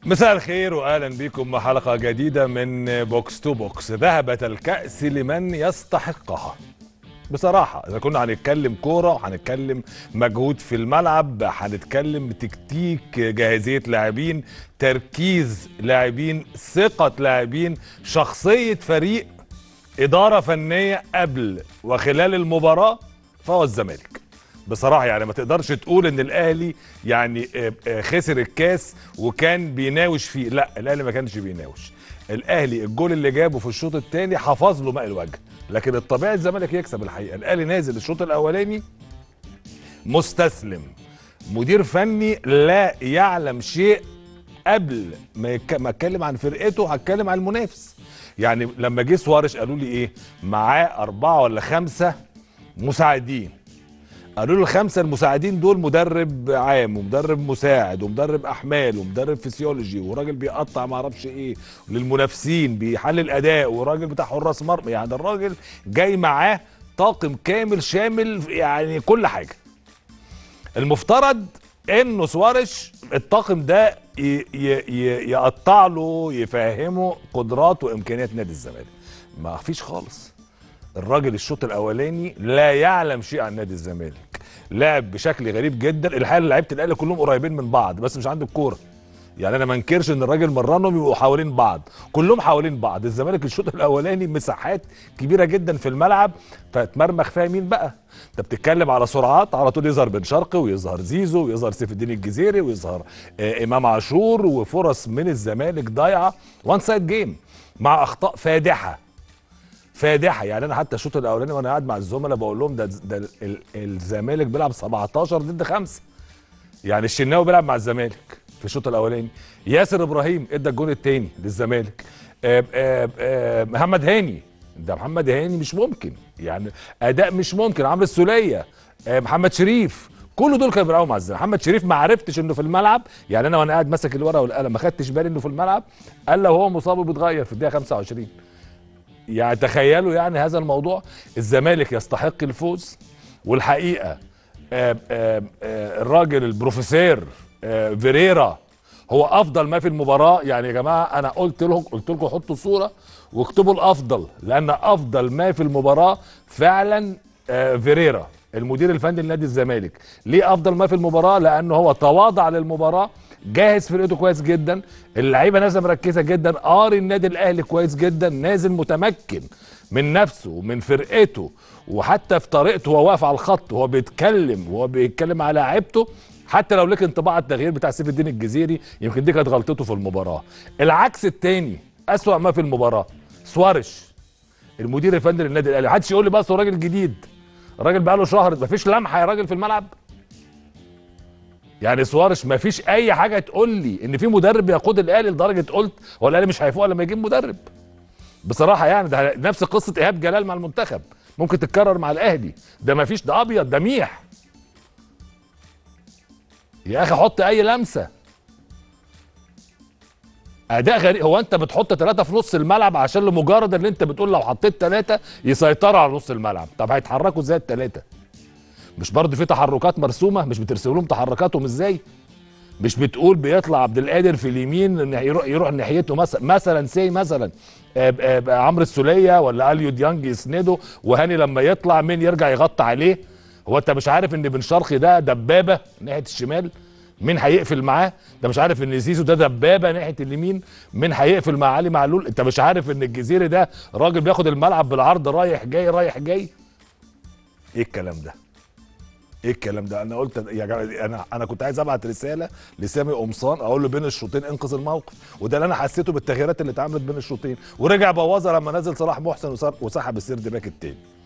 مساء الخير واهلا بكم مع حلقه جديده من بوكس تو بوكس ذهبت الكاس لمن يستحقها بصراحة إذا كنا هنتكلم كورة وهنتكلم مجهود في الملعب هنتكلم تكتيك جاهزية لاعبين تركيز لاعبين ثقة لاعبين شخصية فريق إدارة فنية قبل وخلال المباراة فهو الزمالك بصراحة يعني ما تقدرش تقول ان الاهلي يعني آه، آه، خسر الكاس وكان بيناوش فيه لا الاهلي ما كانش بيناوش الاهلي الجول اللي جابه في الشوط الثاني حفظ له ماء الوجه لكن الطبيعي الزمالك يكسب الحقيقه الاهلي نازل الشوط الاولاني مستسلم مدير فني لا يعلم شيء قبل ما يك- ما اتكلم عن فرقته هتكلم عن المنافس يعني لما جه سوارش قالوا لي ايه معاه اربعه ولا خمسه مساعدين قالوا له الخمسه المساعدين دول مدرب عام ومدرب مساعد ومدرب احمال ومدرب فسيولوجي وراجل بيقطع ما اعرفش ايه للمنافسين بيحلل اداء وراجل بتاع حراس مرمى يعني الراجل جاي معاه طاقم كامل شامل يعني كل حاجه المفترض انه سوارش الطاقم ده ي- ي- ي- يقطع له يفهمه قدرات وامكانيات نادي الزمالك ما فيش خالص الراجل الشوط الاولاني لا يعلم شيء عن نادي الزمالك لعب بشكل غريب جدا الحقيقه لعيبه الاهلي كلهم قريبين من بعض بس مش عنده الكوره يعني انا ما انكرش ان الراجل مرنهم يبقوا حوالين بعض كلهم حوالين بعض الزمالك الشوط الاولاني مساحات كبيره جدا في الملعب فتمرمخ فيها مين بقى انت بتتكلم على سرعات على طول يظهر بن شرقي ويظهر زيزو ويظهر سيف الدين الجزيري ويظهر آه امام عاشور وفرص من الزمالك ضايعه وان سايد جيم مع اخطاء فادحه فادحه يعني انا حتى الشوط الاولاني وانا قاعد مع الزملاء بقول لهم ده ده ال- ال- الزمالك بيلعب 17 ضد خمسه يعني الشناوي بيلعب مع الزمالك في الشوط الاولاني ياسر ابراهيم ادى الجون الثاني للزمالك آه، آه، آه، محمد هاني ده محمد هاني مش ممكن يعني اداء مش ممكن عمرو السوليه آه، محمد شريف كل دول كانوا بيلعبوا مع الزمالك محمد شريف ما عرفتش انه في الملعب يعني انا وانا قاعد ماسك الورقه والقلم ما خدتش بالي انه في الملعب الا وهو مصاب وبيتغير في الدقيقه 25 يعني تخيلوا يعني هذا الموضوع الزمالك يستحق الفوز والحقيقه آه، آه، آه، الراجل البروفيسور آه، فيريرا هو افضل ما في المباراه يعني يا جماعه انا قلت لهم قلت لكم حطوا صوره واكتبوا الافضل لان افضل ما في المباراه فعلا آه، فيريرا المدير الفني لنادي الزمالك ليه افضل ما في المباراه لانه هو تواضع للمباراه جاهز فرقته كويس جدا اللعيبه نازله مركزه جدا قاري النادي الاهلي كويس جدا نازل متمكن من نفسه ومن فرقته وحتى في طريقته وهو واقف على الخط وهو بيتكلم وهو بيتكلم على لعيبته حتى لو لك انطباع التغيير بتاع سيف الدين الجزيري يمكن دي كانت غلطته في المباراه العكس التاني اسوأ ما في المباراه سوارش المدير الفني للنادي الاهلي محدش يقول لي بس هو راجل جديد الراجل بقاله شهر مفيش لمحه يا راجل في الملعب يعني سوارش ما فيش اي حاجه تقول لي ان في مدرب يقود الاهلي لدرجه قلت هو الاهلي مش هيفوق لما يجيب مدرب بصراحه يعني ده نفس قصه ايهاب جلال مع المنتخب ممكن تتكرر مع الاهلي ده ما فيش ده ابيض ده ميح يا اخي حط اي لمسه اداء غريب هو انت بتحط ثلاثه في نص الملعب عشان لمجرد ان انت بتقول لو حطيت ثلاثه يسيطروا على نص الملعب طب هيتحركوا ازاي الثلاثه مش برضه في تحركات مرسومه مش بترسم لهم تحركاتهم ازاي مش بتقول بيطلع عبد القادر في اليمين ان يروح يروح ناحيته مثلا مثلا سي مثلا آه، آه، آه، عمرو السوليه ولا اليو ديانج يسنده وهاني لما يطلع مين يرجع يغطي عليه هو انت مش عارف ان بن شرقي ده دبابه ناحيه الشمال مين هيقفل معاه انت مش عارف ان زيزو ده دبابه ناحيه اليمين مين هيقفل مع علي معلول انت مش عارف ان الجزيري ده راجل بياخد الملعب بالعرض رايح جاي رايح جاي ايه الكلام ده ايه الكلام ده انا قلت يا جماعه انا انا كنت عايز ابعت رساله لسامي قمصان اقول له بين الشوطين انقذ الموقف وده اللي انا حسيته بالتغييرات اللي اتعملت بين الشوطين ورجع بوظها لما نزل صلاح محسن وصار- وسحب السيرد باك التاني